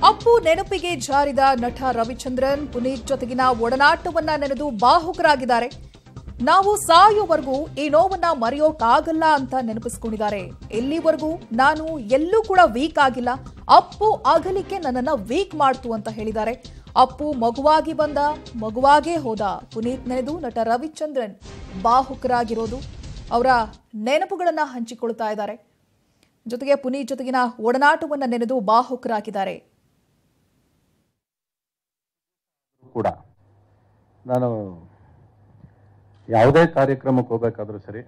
ಅಪ್ಪು ನೆನಪಿಗೆ ಜಾರಿದ ನಟ ರವಿಚಂದ್ರನ್ ಪುನೀತ್ ಜೊತೆಗಿನ ಒಡನಾಟವನ್ನ ನೆನೆದು ಬಾಹುಕರಾಗಿದ್ದಾರೆ ನಾವು ಸಾಯೋವರೆಗೂ ಈ ನೋವನ್ನ ಮರೆಯೋಕ್ಕಾಗಲ್ಲ ಅಂತ ನೆನಪಿಸ್ಕೊಂಡಿದ್ದಾರೆ ಇಲ್ಲಿವರೆಗೂ ನಾನು ಎಲ್ಲೂ ಕೂಡ ವೀಕ್ ಆಗಿಲ್ಲ ಅಪ್ಪು ಅಗಲಿಕೆ ನನ್ನನ್ನ ವೀಕ್ ಮಾಡ್ತು ಅಂತ ಹೇಳಿದ್ದಾರೆ ಅಪ್ಪು ಮಗುವಾಗಿ ಬಂದ ಮಗುವಾಗೇ ಹೋದ ಪುನೀತ್ ನೆನೆದು ನಟ ರವಿಚಂದ್ರನ್ ಬಾಹುಕರಾಗಿರೋದು ಅವರ ನೆನಪುಗಳನ್ನ ಹಂಚಿಕೊಳ್ತಾ ಇದ್ದಾರೆ ಜೊತೆಗೆ ಪುನೀತ್ ಜೊತೆಗಿನ ಒಡನಾಟವನ್ನ ನೆನೆದು ಬಾಹುಕರಾಗಿದ್ದಾರೆ ಕೂಡ ನಾನು ಯಾವುದೇ ಕಾರ್ಯಕ್ರಮಕ್ಕೆ ಹೋಗ್ಬೇಕಾದ್ರೂ ಸರಿ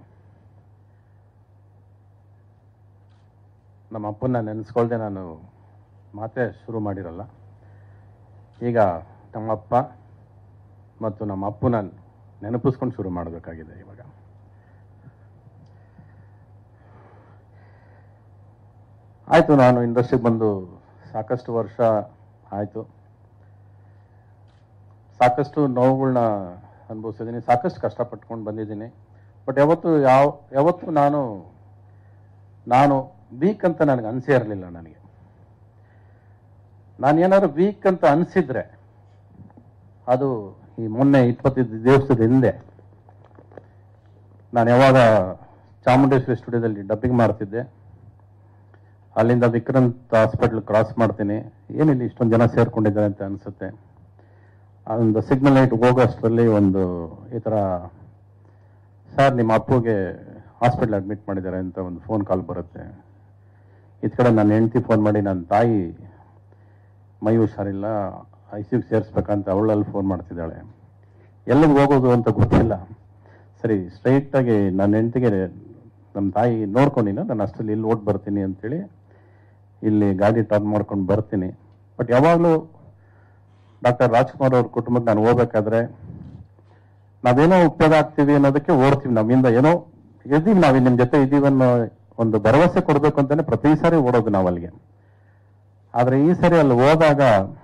ನಮ್ಮ ಅಪ್ಪನ್ನ ನೆನೆಸ್ಕೊಳ್ದೆ ನಾನು ಮಾತೇ ಶುರು ಮಾಡಿರಲ್ಲ ಈಗ ನಮ್ಮಪ್ಪ ಮತ್ತು ನಮ್ಮ ಅಪ್ಪನ ನೆನಪಿಸ್ಕೊಂಡು ಶುರು ಮಾಡಬೇಕಾಗಿದೆ ಇವಾಗ ಆಯಿತು ನಾನು ಇಂಡಸ್ಟ್ರಿಗೆ ಬಂದು ಸಾಕಷ್ಟು ವರ್ಷ ಆಯಿತು ಸಾಕಷ್ಟು ನೋವುಗಳನ್ನ ಅನುಭವಿಸಿದ್ದೀನಿ ಸಾಕಷ್ಟು ಕಷ್ಟಪಟ್ಕೊಂಡು ಬಂದಿದ್ದೀನಿ ಬಟ್ ಯಾವತ್ತು ಯಾವ ಯಾವತ್ತು ನಾನು ನಾನು ವೀಕ್ ಅಂತ ನನಗೆ ಅನಿಸೇ ಇರಲಿಲ್ಲ ನನಗೆ ನಾನು ಏನಾದ್ರು ವೀಕ್ ಅಂತ ಅನಿಸಿದ್ರೆ ಅದು ಈ ಮೊನ್ನೆ ಇಪ್ಪತ್ತೈದು ದಿವಸದ ಹಿಂದೆ ನಾನು ಯಾವಾಗ ಚಾಮುಂಡೇಶ್ವರಿ ಸ್ಟುಡಿಯೋದಲ್ಲಿ ಡಬ್ಬಿಂಗ್ ಮಾಡ್ತಿದ್ದೆ ಅಲ್ಲಿಂದ ವಿಕ್ರಾಂತ್ ಹಾಸ್ಪಿಟ್ಲ್ ಕ್ರಾಸ್ ಮಾಡ್ತೀನಿ ಏನಿಲ್ಲ ಇಷ್ಟೊಂದು ಜನ ಸೇರ್ಕೊಂಡಿದ್ದಾರೆ ಅಂತ ಅನಿಸುತ್ತೆ ಒಂದು ಸಿಗ್ನಲ್ ಲೈಟ್ ಹೋಗೋಷ್ಟರಲ್ಲಿ ಒಂದು ಈ ಥರ ಸರ್ ನಿಮ್ಮ ಅಪ್ಪುಗೆ ಹಾಸ್ಪಿಟ್ಲ್ ಅಡ್ಮಿಟ್ ಮಾಡಿದ್ದಾರೆ ಅಂತ ಒಂದು ಫೋನ್ ಕಾಲ್ ಬರುತ್ತೆ ಇದ್ ಕಡೆ ನನ್ನ ಹೆಂಡತಿ ಫೋನ್ ಮಾಡಿ ನನ್ನ ತಾಯಿ ಮೈ ಹುಷಾರಿಲ್ಲ ಐ ಸಿಗೆ ಸೇರಿಸ್ಬೇಕಂತ ಅವಳಲ್ಲಿ ಫೋನ್ ಮಾಡ್ತಿದ್ದಾಳೆ ಎಲ್ಲಿಗೆ ಹೋಗೋದು ಅಂತ ಗೊತ್ತಿಲ್ಲ ಸರಿ ಸ್ಟ್ರೈಟಾಗಿ ನನ್ನ ಹೆಂಡತಿಗೆ ನಮ್ಮ ತಾಯಿ ನೋಡ್ಕೊಂಡಿನ ನಾನು ಅಷ್ಟರಲ್ಲಿ ಇಲ್ಲಿ ಓಟ್ ಬರ್ತೀನಿ ಅಂತೇಳಿ ಇಲ್ಲಿ ಗಾಡಿ ಟರ್ನ್ ಮಾಡ್ಕೊಂಡು ಬರ್ತೀನಿ ಬಟ್ ಯಾವಾಗಲೂ ಡಾಕ್ಟರ್ ರಾಜ್ಕುಮಾರ್ ಅವ್ರ ಕುಟುಂಬಕ್ಕೆ ನಾನು ಹೋಗ್ಬೇಕಾದ್ರೆ ನಾವೇನೋ ಉಪಯೋಗ ಆಗ್ತೀವಿ ಅನ್ನೋದಕ್ಕೆ ಓಡ್ತೀವಿ ನಮ್ಮಿಂದ ಏನೋ ಇದೀವಿ ನಾವು ನಿಮ್ಮ ಜೊತೆ ಇದೀವಿ ಅನ್ನೋ ಒಂದು ಭರವಸೆ ಕೊಡಬೇಕು ಅಂತಾನೆ ಪ್ರತಿ ಸಾರಿ ಓಡೋದು ನಾವು ಅಲ್ಲಿಗೆ ಆದ್ರೆ ಈ ಸರಿ ಅಲ್ಲಿ ಹೋದಾಗ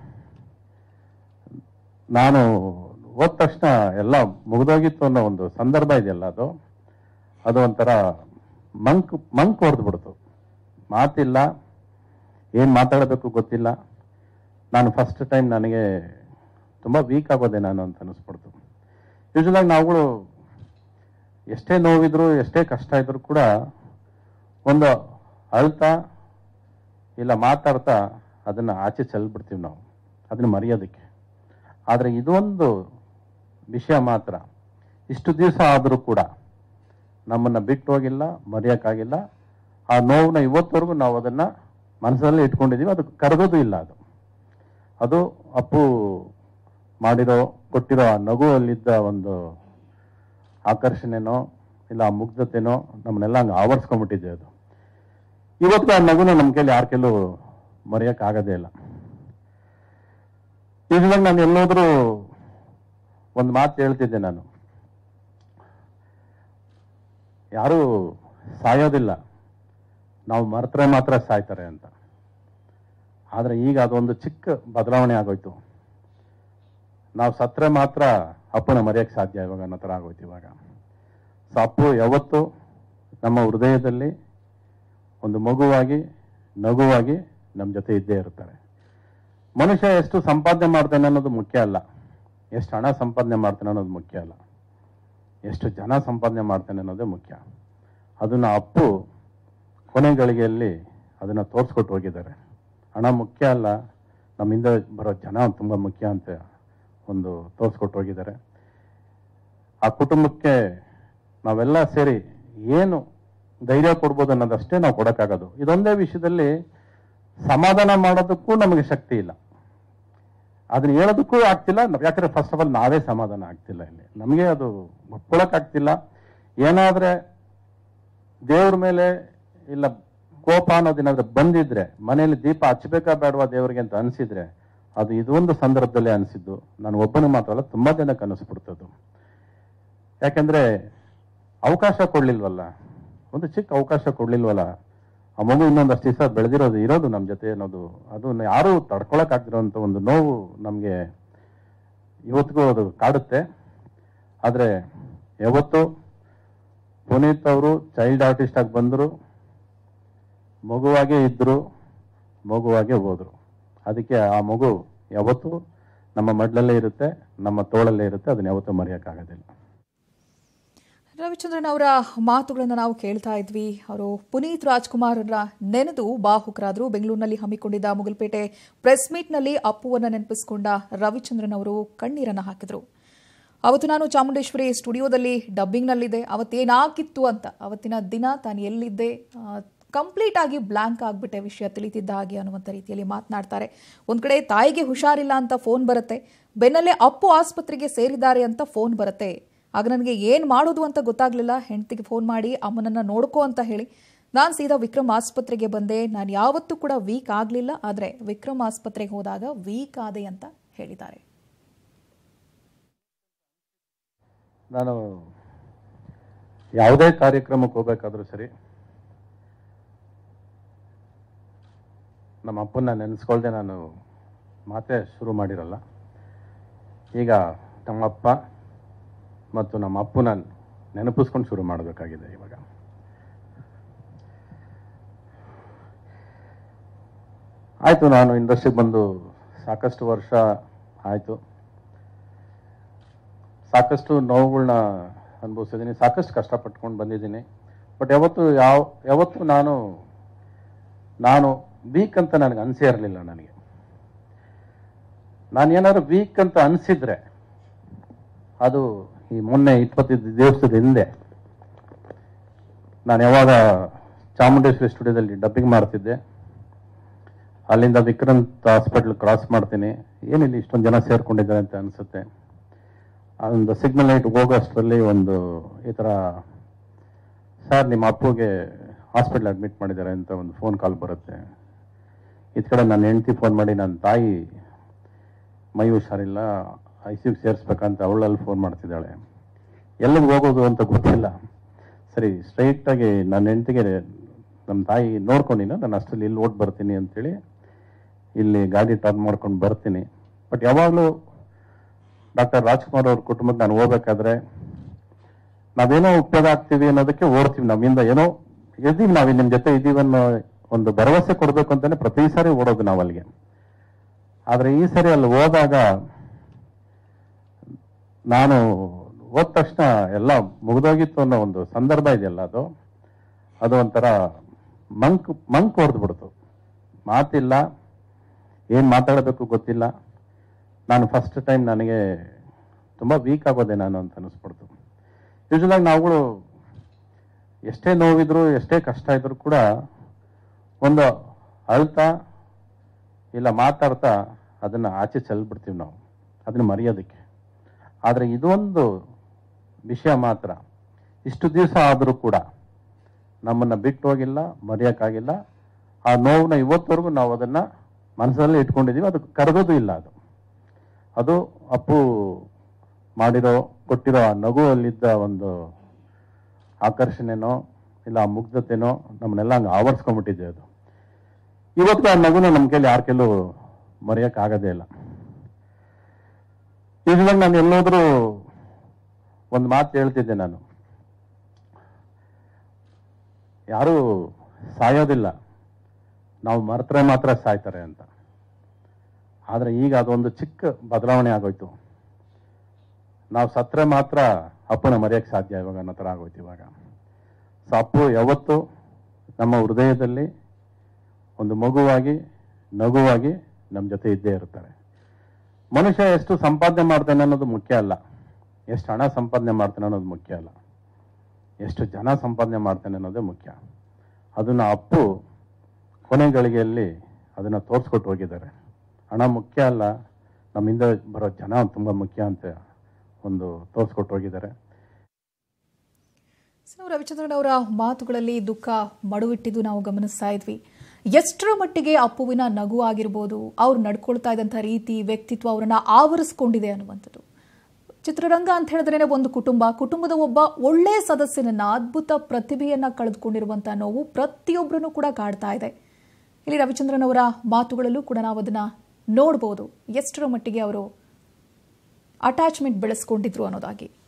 ನಾನು ಹೋದ ತಕ್ಷಣ ಎಲ್ಲ ಮುಗಿದೋಗಿತ್ತು ಅನ್ನೋ ಒಂದು ಸಂದರ್ಭ ಇದೆಯಲ್ಲ ಅದು ಅದು ಒಂಥರ ಮಂಕ್ ಮಂಕ್ ಹೊಡೆದು ಬಿಡ್ತು ಮಾತಿಲ್ಲ ಏನ್ ಮಾತಾಡಬೇಕು ಗೊತ್ತಿಲ್ಲ ನಾನು ಫಸ್ಟ್ ಟೈಮ್ ನನಗೆ ತುಂಬ ವೀಕ್ ಆಗೋದೆ ನಾನು ಅಂತ ಅನಿಸ್ಬಿಡ್ತು ಯೂಶಲಾಗಿ ನಾವುಗಳು ಎಷ್ಟೇ ನೋವಿದ್ರು ಎಷ್ಟೇ ಕಷ್ಟ ಇದ್ರು ಕೂಡ ಒಂದು ಅಳ್ತಾ ಇಲ್ಲ ಮಾತಾಡ್ತಾ ಅದನ್ನು ಆಚೆ ಚೆಲ್ಬಿಡ್ತೀವಿ ನಾವು ಅದನ್ನು ಮರೆಯೋದಕ್ಕೆ ಆದರೆ ಇದೊಂದು ವಿಷಯ ಮಾತ್ರ ಇಷ್ಟು ದಿವಸ ಆದರೂ ಕೂಡ ನಮ್ಮನ್ನು ಬಿಟ್ಟು ಹೋಗಿಲ್ಲ ಮರೆಯೋಕ್ಕಾಗಿಲ್ಲ ಆ ನೋವನ್ನ ಇವತ್ತವರೆಗೂ ನಾವು ಅದನ್ನು ಮನಸ್ಸಲ್ಲೇ ಇಟ್ಕೊಂಡಿದ್ದೀವಿ ಅದು ಕರಗೋದು ಇಲ್ಲ ಅದು ಅದು ಅಪ್ಪು ಮಾಡಿರೋ ಕೊಟ್ಟಿರೋ ಆ ನಗುವಲ್ಲಿದ್ದ ಒಂದು ಆಕರ್ಷಣೆನೋ ಇಲ್ಲ ಆ ಮುಗ್ಧತೆನೋ ನಮ್ಮನ್ನೆಲ್ಲ ಹಂಗೆ ಆವರಿಸ್ಕೊಂಡ್ಬಿಟ್ಟಿದೆ ಅದು ಇವತ್ತು ಆ ನಗುನ ನಮ್ಮ ಕೈಲಿ ಯಾರ ಕೈಲೂ ಮರೆಯೋಕ್ಕಾಗೋದೇ ಇಲ್ಲ ಇದ್ರಲ್ಲಿ ನಾನು ಎಲ್ಲೋದ್ರೂ ಒಂದು ಮಾತು ಹೇಳ್ತಿದ್ದೆ ನಾನು ಯಾರು ಸಾಯೋದಿಲ್ಲ ನಾವು ಮರೆತರೆ ಮಾತ್ರ ಸಾಯ್ತಾರೆ ಅಂತ ಆದರೆ ಈಗ ಅದೊಂದು ಚಿಕ್ಕ ಬದಲಾವಣೆ ಆಗೋಯ್ತು ನಾವು ಸತ್ರೆ ಮಾತ್ರ ಅಪ್ಪನ ಮರೆಯಕ್ಕೆ ಸಾಧ್ಯ ಇವಾಗ ಅನ್ನೋ ಥರ ಆಗೋಯ್ತು ಇವಾಗ ಸೊ ಅಪ್ಪು ಯಾವತ್ತು ನಮ್ಮ ಹೃದಯದಲ್ಲಿ ಒಂದು ಮಗುವಾಗಿ ನಗುವಾಗಿ ನಮ್ಮ ಜೊತೆ ಇದ್ದೇ ಇರ್ತಾರೆ ಮನುಷ್ಯ ಎಷ್ಟು ಸಂಪಾದನೆ ಮಾಡ್ತಾನೆ ಅನ್ನೋದು ಮುಖ್ಯ ಅಲ್ಲ ಎಷ್ಟು ಹಣ ಸಂಪಾದನೆ ಮಾಡ್ತಾನೆ ಅನ್ನೋದು ಮುಖ್ಯ ಅಲ್ಲ ಎಷ್ಟು ಜನ ಸಂಪಾದನೆ ಮಾಡ್ತಾನೆ ಅನ್ನೋದೇ ಮುಖ್ಯ ಅದನ್ನ ಅಪ್ಪು ಕೊನೆ ಗಳಿಗೆಯಲ್ಲಿ ಅದನ್ನ ತೋರಿಸ್ಕೊಟ್ಟು ಹೋಗಿದ್ದಾರೆ ಹಣ ಮುಖ್ಯ ಅಲ್ಲ ನಮ್ಮಿಂದ ಬರೋ ಜನ ತುಂಬ ಮುಖ್ಯ ಅಂತ ಒಂದು ತೋರಿಸ್ಕೊಟ್ಟು ಹೋಗಿದ್ದಾರೆ ಆ ಕುಟುಂಬಕ್ಕೆ ನಾವೆಲ್ಲ ಸೇರಿ ಏನು ಧೈರ್ಯ ಕೊಡ್ಬೋದು ಅನ್ನೋದಷ್ಟೇ ನಾವು ಕೊಡಕ್ಕಾಗೋದು ಇದೊಂದೇ ವಿಷಯದಲ್ಲಿ ಸಮಾಧಾನ ಮಾಡೋದಕ್ಕೂ ನಮಗೆ ಶಕ್ತಿ ಇಲ್ಲ ಅದನ್ನ ಹೇಳೋದಕ್ಕೂ ಆಗ್ತಿಲ್ಲ ನಾವ್- ಯಾಕಂದ್ರೆ ಫಸ್ಟ್ ಆಫ್ ಆಲ್ ನಾವೇ ಸಮಾಧಾನ ಆಗ್ತಿಲ್ಲ ಇಲ್ಲಿ ನಮಗೆ ಅದು ಒಪ್ಕೊಳಕ್ ಆಗ್ತಿಲ್ಲ ಏನಾದ್ರೆ ದೇವ್ರ ಮೇಲೆ ಇಲ್ಲ ಕೋಪ ಅನ್ನೋದೇನಾದ್ರೂ ಬಂದಿದ್ರೆ ಮನೆಯಲ್ಲಿ ದೀಪ ಹಚ್ಚಬೇಕಾ ಬೇಡವಾ ದೇವರಿಗೆ ಅಂತ ಅನಿಸಿದ್ರೆ ಅದು ಇದೊಂದು ಸಂದರ್ಭದಲ್ಲೇ ಅನಿಸಿದ್ದು ನಾನು ಒಬ್ಬನಿಗೆ ಮಾತ್ರ ಅಲ್ಲ ತುಂಬಾ ಜನಕ್ಕೆ ಅನಿಸ್ಬಿಡ್ತದ್ದು ಯಾಕಂದ್ರೆ ಅವಕಾಶ ಕೊಡ್ಲಿಲ್ವಲ್ಲ ಒಂದು ಚಿಕ್ಕ ಅವಕಾಶ ಕೊಡ್ಲಿಲ್ವಲ್ಲ ಆ ಮಗು ಇನ್ನೊಂದಷ್ಟು ದಿವಸ ಬೆಳೆದಿರೋದು ಇರೋದು ನಮ್ಮ ಜೊತೆ ಅನ್ನೋದು ಅದನ್ನ ಯಾರು ತಡ್ಕೊಳಕ್ ಆಗ್ದಿರೋಂಥ ಒಂದು ನೋವು ನಮಗೆ ಇವತ್ತಿಗೂ ಅದು ಕಾಡುತ್ತೆ ಆದ್ರೆ ಯಾವತ್ತು ಪುನೀತ್ ಅವರು ಚೈಲ್ಡ್ ಆರ್ಟಿಸ್ಟ್ ಆಗಿ ಬಂದರು ಮಗುವಾಗೇ ಇದ್ರು ಮಗುವಾಗೇ ಹೋದ್ರು ಅದಕ್ಕೆ ಆ ಮಗು ಯಾವತ್ತೂ ನಮ್ಮ ಮಡ್ಲಲ್ಲೇ ಇರುತ್ತೆ ನಮ್ಮ ತೋಳಲ್ಲೇ ಇರುತ್ತೆ ಅದನ್ನ ಯಾವತ್ತೂ ಮರೆಯೋಕ್ಕಾಗೋದಿಲ್ಲ ರವಿಚಂದ್ರನ್ ಅವರ ಮಾತುಗಳನ್ನು ನಾವು ಕೇಳ್ತಾ ಇದ್ವಿ ಅವರು ಪುನೀತ್ ರಾಜ್ಕುಮಾರ್ರ ನೆನೆದು ಬಾಹುಕರಾದರು ಬೆಂಗಳೂರಿನಲ್ಲಿ ಹಮ್ಮಿಕೊಂಡಿದ್ದ ಮುಗಲ್ಪೇಟೆ ಪ್ರೆಸ್ ಮೀಟ್ನಲ್ಲಿ ಅಪ್ಪುವನ್ನ ನೆನಪಿಸಿಕೊಂಡ ರವಿಚಂದ್ರನ್ ಅವರು ಕಣ್ಣೀರನ್ನ ಹಾಕಿದ್ರು ಅವತ್ತು ನಾನು ಚಾಮುಂಡೇಶ್ವರಿ ಸ್ಟುಡಿಯೋದಲ್ಲಿ ಡಬ್ಬಿಂಗ್ನಲ್ಲಿದ್ದೆ ಅವತ್ತೇನಾಗಿತ್ತು ಅಂತ ಅವತ್ತಿನ ದಿನ ತಾನು ಎಲ್ಲಿದ್ದೆ ಕಂಪ್ಲೀಟ್ ಆಗಿ ಬ್ಲಾಂಕ್ ಆಗಿಬಿಟ್ಟೆ ವಿಷಯ ತಿಳಿತಿದ್ದ ಹಾಗೆ ಅನ್ನುವಂಥ ರೀತಿಯಲ್ಲಿ ಮಾತನಾಡ್ತಾರೆ ಒಂದು ಕಡೆ ತಾಯಿಗೆ ಹುಷಾರಿಲ್ಲ ಅಂತ ಫೋನ್ ಬರುತ್ತೆ ಬೆನ್ನಲ್ಲೇ ಅಪ್ಪು ಆಸ್ಪತ್ರೆಗೆ ಸೇರಿದ್ದಾರೆ ಅಂತ ಫೋನ್ ಬರುತ್ತೆ ಆಗ ನನಗೆ ಏನು ಮಾಡೋದು ಅಂತ ಗೊತ್ತಾಗ್ಲಿಲ್ಲ ಹೆಂಡತಿಗೆ ಫೋನ್ ಮಾಡಿ ಅಮ್ಮನನ್ನ ನೋಡ್ಕೋ ಅಂತ ಹೇಳಿ ನಾನು ಸೀದಾ ವಿಕ್ರಮ್ ಆಸ್ಪತ್ರೆಗೆ ಬಂದೆ ನಾನು ಯಾವತ್ತೂ ಕೂಡ ವೀಕ್ ಆಗಲಿಲ್ಲ ಆದರೆ ವಿಕ್ರಮ್ ಆಸ್ಪತ್ರೆಗೆ ಹೋದಾಗ ವೀಕ್ ಆದೆ ಅಂತ ಹೇಳಿದ್ದಾರೆ ನಾನು ಯಾವುದೇ ಕಾರ್ಯಕ್ರಮಕ್ಕೆ ಹೋಗ್ಬೇಕಾದ್ರೂ ಸರಿ ನಮ್ಮ ಅಪ್ಪನ್ನ ನೆನೆಸ್ಕೊಳ್ದೆ ನಾನು ಮಾತೇ ಶುರು ಮಾಡಿರಲ್ಲ ಈಗ ನಮ್ಮಪ್ಪ ಮತ್ತು ನಮ್ಮ ಅಪ್ಪನ ನೆನಪಿಸ್ಕೊಂಡು ಶುರು ಮಾಡಬೇಕಾಗಿದೆ ಇವಾಗ ಆಯಿತು ನಾನು ಇಂಡಸ್ಟ್ರಿಗೆ ಬಂದು ಸಾಕಷ್ಟು ವರ್ಷ ಆಯಿತು ಸಾಕಷ್ಟು ನೋವುಗಳನ್ನ ಅನುಭವಿಸಿದ್ದೀನಿ ಸಾಕಷ್ಟು ಕಷ್ಟಪಟ್ಕೊಂಡು ಬಂದಿದ್ದೀನಿ ಬಟ್ ಯಾವತ್ತು ಯಾವ ಯಾವತ್ತು ನಾನು ನಾನು ವೀಕ್ ಅಂತ ನನಗೆ ಅನಿಸೇ ಇರಲಿಲ್ಲ ನನಗೆ ನಾನು ಏನಾದ್ರು ವೀಕ್ ಅಂತ ಅನಿಸಿದ್ರೆ ಅದು ಈ ಮೊನ್ನೆ ಇಪ್ಪತ್ತೈದು ದಿವಸದ ಹಿಂದೆ ನಾನು ಯಾವಾಗ ಚಾಮುಂಡೇಶ್ವರಿ ಸ್ಟುಡಿಯೋದಲ್ಲಿ ಡಬ್ಬಿಂಗ್ ಮಾಡ್ತಿದ್ದೆ ಅಲ್ಲಿಂದ ವಿಕ್ರಾಂತ್ ಹಾಸ್ಪಿಟ್ಲ್ ಕ್ರಾಸ್ ಮಾಡ್ತೀನಿ ಏನಿಲ್ಲ ಇಷ್ಟೊಂದು ಜನ ಸೇರ್ಕೊಂಡಿದ್ದಾರೆ ಅಂತ ಅನಿಸುತ್ತೆ ಒಂದು ಸಿಗ್ನಲ್ ಲೈಟ್ ಹೋಗೋಷ್ಟರಲ್ಲಿ ಒಂದು ಈ ಥರ ಸರ್ ನಿಮ್ಮ ಅಪ್ಪುಗೆ ಹಾಸ್ಪಿಟ್ಲ್ ಅಡ್ಮಿಟ್ ಮಾಡಿದ್ದಾರೆ ಅಂತ ಒಂದು ಫೋನ್ ಕಾಲ್ ಬರುತ್ತೆ ಇದ್ ಕಡೆ ನನ್ನ ಹೆಂಡತಿ ಫೋನ್ ಮಾಡಿ ನನ್ನ ತಾಯಿ ಮೈ ಹುಷಾರಿಲ್ಲ ಐ ಸಿ ಸೇರಿಸ್ಬೇಕಂತ ಅವಳಲ್ಲಿ ಫೋನ್ ಮಾಡ್ತಿದ್ದಾಳೆ ಎಲ್ಲಿಗೆ ಹೋಗೋದು ಅಂತ ಗೊತ್ತಿಲ್ಲ ಸರಿ ಸ್ಟ್ರೈಟಾಗಿ ನನ್ನ ಹೆಂಡತಿಗೆ ನಮ್ಮ ತಾಯಿ ನೋಡ್ಕೊಂಡಿನ ನಾನು ಅಷ್ಟರಲ್ಲಿ ಇಲ್ಲಿ ಓಟ್ ಬರ್ತೀನಿ ಅಂತೇಳಿ ಇಲ್ಲಿ ಗಾಡಿ ಟರ್ನ್ ಮಾಡ್ಕೊಂಡು ಬರ್ತೀನಿ ಬಟ್ ಯಾವಾಗಲೂ ಡಾಕ್ಟರ್ ರಾಜ್ಕುಮಾರ್ ಅವ್ರ ಕುಟುಂಬಕ್ಕೆ ನಾನು ಹೋಗ್ಬೇಕಾದ್ರೆ ನಾವೇನೋ ಉಪಯೋಗ ಆಗ್ತೀವಿ ಅನ್ನೋದಕ್ಕೆ ಓಡ್ತೀವಿ ನಮ್ಮಿಂದ ಏನೋ ಇದ್ದೀವಿ ನಾವು ನಿಮ್ಮ ಜೊತೆ ಇದ್ದೀವಿ ಅನ್ನೋ ಒಂದು ಭರವಸೆ ಕೊಡಬೇಕು ಅಂತಾನೆ ಪ್ರತಿ ಸಾರಿ ಓಡೋದು ನಾವು ಅಲ್ಲಿಗೆ ಆದ್ರೆ ಈ ಸರಿ ಅಲ್ಲಿ ಹೋದಾಗ ನಾನು ಹೋದ ತಕ್ಷಣ ಎಲ್ಲ ಮುಗಿದೋಗಿತ್ತು ಅನ್ನೋ ಒಂದು ಸಂದರ್ಭ ಇದೆಯಲ್ಲ ಅದು ಅದು ಒಂಥರ ಮಂಕ್ ಮಂಕ್ ಹೊಡೆದು ಬಿಡ್ತು ಮಾತಿಲ್ಲ ಏನು ಮಾತಾಡಬೇಕು ಗೊತ್ತಿಲ್ಲ ನಾನು ಫಸ್ಟ್ ಟೈಮ್ ನನಗೆ ತುಂಬ ವೀಕ್ ಆಗೋದೆ ನಾನು ಅಂತ ಅನಿಸ್ಬಿಡ್ತು ಯೂಶಲಾಗಿ ನಾವುಗಳು ಎಷ್ಟೇ ನೋವಿದ್ರು ಎಷ್ಟೇ ಕಷ್ಟ ಇದ್ರು ಕೂಡ ಒಂದು ಅಳ್ತಾ ಇಲ್ಲ ಮಾತಾಡ್ತಾ ಅದನ್ನ ಆಚೆ ಚೆಲ್ಬಿಡ್ತೀವಿ ನಾವು ಅದನ್ನ ಮರೆಯೋದಕ್ಕೆ ಆದರೆ ಇದೊಂದು ವಿಷಯ ಮಾತ್ರ ಇಷ್ಟು ದಿವಸ ಆದರೂ ಕೂಡ ನಮ್ಮನ್ನ ಬಿಟ್ಟು ಹೋಗಿಲ್ಲ ಮರೆಯೋಕ್ಕಾಗಿಲ್ಲ ಆ ನೋವನ್ನ ಇವತ್ತವರೆಗೂ ನಾವು ಅದನ್ನ ಮನಸ್ಸಲ್ಲಿ ಇಟ್ಕೊಂಡಿದೀವಿ ಅದು ಕರೆದೋದು ಇಲ್ಲ ಅದು ಅದು ಅಪ್ಪು ಮಾಡಿರೋ ಕೊಟ್ಟಿರೋ ಆ ನಗುವಲ್ಲಿದ್ದ ಒಂದು ಆಕರ್ಷಣೆನೋ ಇಲ್ಲ ಆ ಮುಗ್ಧತೆನೋ ನಮ್ಮನ್ನೆಲ್ಲ ಹಂಗೆ ಆವರಿಸ್ಕೊಂಡ್ಬಿಟ್ಟಿದೆ ಅದು ಇವತ್ತು ಆ ನಗುನ ನಮ್ಮ ಕೈಲಿ ಯಾರ ಕೈಲೂ ಮರೆಯೋಕ್ಕಾಗೋದೇ ಇಲ್ಲ ಯೂಶ್ವಲಾಗಿ ನಾನು ಎಲ್ಲೋದ್ರೂ ಒಂದು ಮಾತು ಹೇಳ್ತಿದ್ದೆ ನಾನು ಯಾರು ಸಾಯೋದಿಲ್ಲ ನಾವು ಮರೆತರೆ ಮಾತ್ರ ಸಾಯ್ತಾರೆ ಅಂತ ಆದರೆ ಈಗ ಅದೊಂದು ಚಿಕ್ಕ ಬದಲಾವಣೆ ಆಗೋಯ್ತು ನಾವು ಸತ್ರೆ ಮಾತ್ರ ಅಪ್ಪನ ಮರೆಯಕ್ಕೆ ಸಾಧ್ಯ ಇವಾಗ ಅನ್ನೋ ಥರ ಆಗೋಯ್ತು ಇವಾಗ ಸೊ ಅಪ್ಪು ಯಾವತ್ತು ನಮ್ಮ ಹೃದಯದಲ್ಲಿ ಒಂದು ಮಗುವಾಗಿ ನಗುವಾಗಿ ನಮ್ಮ ಜೊತೆ ಇದ್ದೇ ಇರ್ತಾರೆ ಮನುಷ್ಯ ಎಷ್ಟು ಸಂಪಾದನೆ ಮಾಡ್ತಾನೆ ಅನ್ನೋದು ಮುಖ್ಯ ಅಲ್ಲ ಎಷ್ಟು ಹಣ ಸಂಪಾದನೆ ಮಾಡ್ತಾನೆ ಅನ್ನೋದು ಮುಖ್ಯ ಅಲ್ಲ ಎಷ್ಟು ಜನ ಸಂಪಾದನೆ ಮಾಡ್ತಾನೆ ಅನ್ನೋದೇ ಮುಖ್ಯ ಅದನ್ನ ಅಪ್ಪು ಕೊನೆ ಗಳಿಗೆಯಲ್ಲಿ ಅದನ್ನ ತೋರಿಸ್ಕೊಟ್ಟು ಹೋಗಿದ್ದಾರೆ ಹಣ ಮುಖ್ಯ ಅಲ್ಲ ನಮ್ಮಿಂದ ಬರೋ ಜನ ತುಂಬ ಮುಖ್ಯ ಅಂತ ಒಂದು ತೋರಿಸ್ಕೊಟ್ಟು ಹೋಗಿದ್ದಾರೆ ಸೊ ರವಿಚಂದ್ರನ್ ಅವರ ಮಾತುಗಳಲ್ಲಿ ದುಃಖ ಮಡುವಿಟ್ಟಿದ್ದು ನಾವು ಗಮನಿಸ್ತಾ ಇದ್ವಿ ಎಷ್ಟರ ಮಟ್ಟಿಗೆ ಅಪ್ಪುವಿನ ನಗು ಆಗಿರ್ಬೋದು ಅವ್ರು ನಡ್ಕೊಳ್ತಾ ಇದ್ದಂಥ ರೀತಿ ವ್ಯಕ್ತಿತ್ವ ಅವರನ್ನ ಆವರಿಸ್ಕೊಂಡಿದೆ ಅನ್ನುವಂಥದ್ದು ಚಿತ್ರರಂಗ ಅಂತ ಹೇಳಿದ್ರೇನೆ ಒಂದು ಕುಟುಂಬ ಕುಟುಂಬದ ಒಬ್ಬ ಒಳ್ಳೆ ಸದಸ್ಯನನ್ನ ಅದ್ಭುತ ಪ್ರತಿಭೆಯನ್ನ ಕಳೆದುಕೊಂಡಿರುವಂತ ನೋವು ಪ್ರತಿಯೊಬ್ಬರನ್ನು ಕೂಡ ಕಾಡ್ತಾ ಇದೆ ಇಲ್ಲಿ ರವಿಚಂದ್ರನ್ ಅವರ ಮಾತುಗಳಲ್ಲೂ ಕೂಡ ನಾವು ಅದನ್ನ ನೋಡ್ಬೋದು ಎಷ್ಟರ ಮಟ್ಟಿಗೆ ಅವರು ಅಟ್ಯಾಚ್ಮೆಂಟ್ ಬೆಳೆಸ್ಕೊಂಡಿದ್ರು ಅನ್ನೋದಾಗಿ